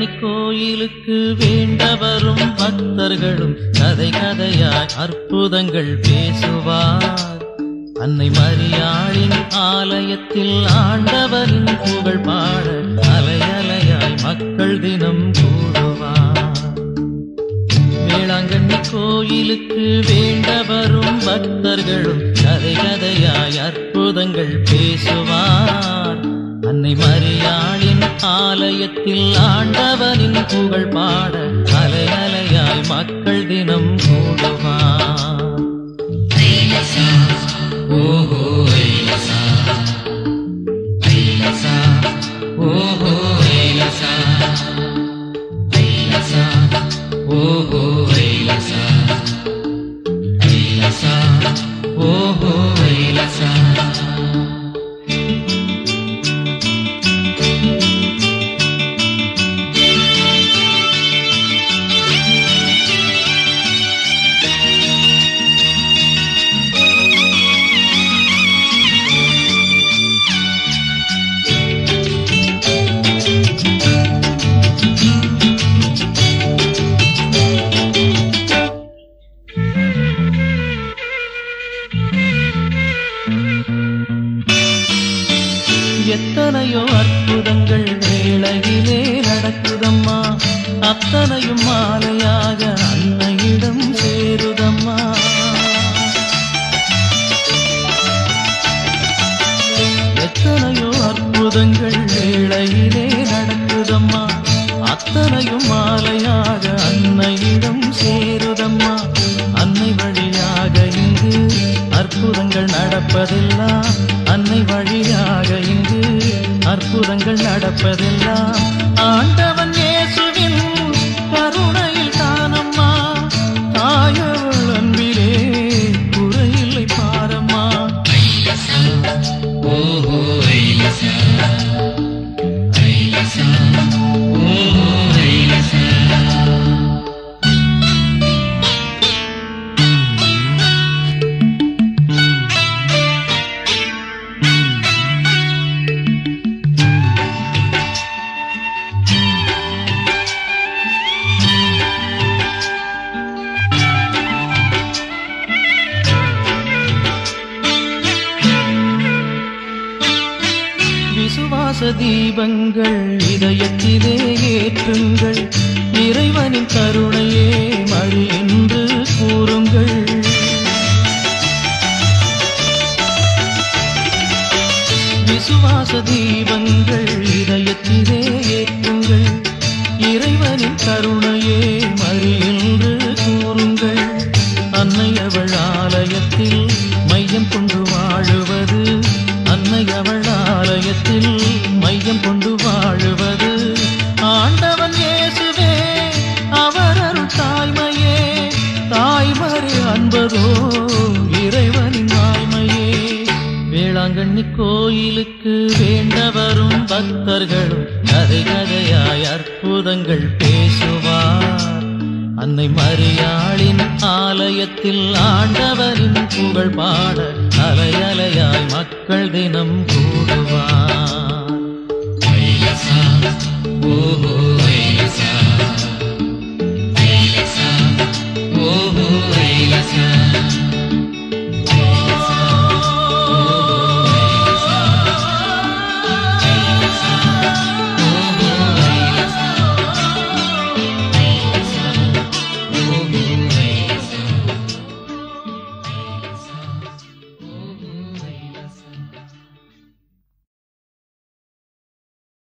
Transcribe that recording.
வேளாங்கண்ணி கோயிலுக்கு வேண்ட வரும் பக்தர்களும் கதை கதையாய் அற்புதங்கள் பேசுவார் அன்னை மரியாளின் ஆலயத்தில் ஆண்டவரின் புகழ் பாட அலை அலையாய் மக்கள் தினம் கூடுவார் வேளாங்கண்ணி கோயிலுக்கு வேண்ட வரும் பக்தர்களும் கதை கதையாய் அற்புதங்கள் பேசுவார் அன்னை மரியாளின் ஆலயத்தில் ஆண்டவனின் புகழ் பாட அலை அலையாய் மக்கள் தினம் கூடுவார் ஓஹோ ஐலசா ஐலசா ஓஹோ ஐலசா ஐலசா ஓஹோ ஐலசா ஐலசா ஓஹோ ஐலசா எத்தனையோ அற்புதங்கள் வேளையிலே நடக்குதம்மா அத்தனையும் மாலையாக அன்னையிடம் சேருதம்மா எத்தனையோ அற்புதங்கள் வேளையிலே நடக்குதம்மா அத்தனையும் மாலையாக அன்னையிடம் சேருதம்மா அன்னை வழியாக இங்கு அற்புதங்கள் நடப்பதெல்லாம் அன்னை வழியாக இங்கு அற்புதங்கள் நடப்பதெல்லாம் ஆண்டவன் இயேசுவின் கருணையில் தானம்மா தாயவள் அன்பிலே குறையில்லை பாரம்மா ஓஹோ ஐலசா ஐலசா ஓஹோ ஐலசா விசுவாச தீபங்கள் இதயத்திலே ஏற்றுங்கள் இறைவனின் கருணையே மழி என்று கூறுங்கள் விசுவாச தீபங்கள் இதயத்திலே ஏற்றுங்கள் இறைவனின் கருணையே மறி என்று கூறுங்கள் அன்னை அவள் ஆலயத்தில் மையம் கொண்டு வாழுவது அன்னை அவள் ஆலயத்தில் மையம் கொண்டு வாழுவது ஆண்டவன் இயேசுவே அவர் அருள் தாய்மையே தாய்மறை அன்பதோ இறைவனின் வாய்மையே வேளாங்கண்ணி கோயிலுக்கு வேண்ட வரும் பக்தர்களும் கதை கதையாய் அற்புதங்கள் பேசுவார் அன்னை மரியாளின் ஆலயத்தில் ஆண்டவரின் புகழ் பாட அலை அலையாய் மக்கள் தினம் கூடுவார் ஐலசா ஓஹோ